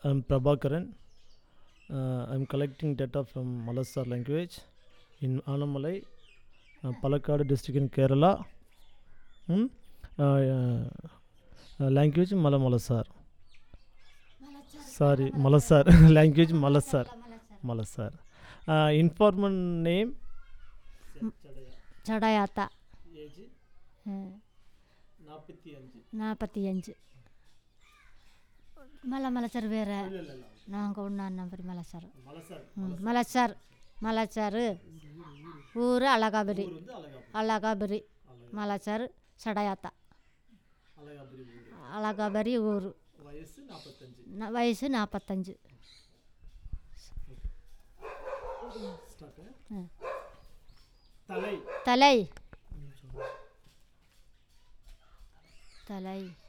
I'm Prabhakaran. Uh, I'm collecting data from Malasar language in Anamalai, uh, Palakkad district in Kerala. Hmm? Uh, uh, language Malamalasar. Sorry, Malasar. language Malasar. Malasar. Uh, informant name? சடையாத்தா Age நாற்பத்தி அஞ்சு நாற்பத்தி அஞ்சு மலை மலைச்சர் வேறு நாங்கள் ஒன்றா number மலைச்சார் மலசார் ம் மலைச்சார் மலைச்சார் ஊர் அழகாபுரி வந்து அழகாபுரி அழகாபுரி மலைச்சார் சடையாத்தா அழகாபுரி ஊர் அழகாபுரி ஊர் வயசு நாற்பத்தஞ்சு ந- வயசு நாற்பத்தஞ்சு ஸ்டார்ட் ம். தலை தலை தலை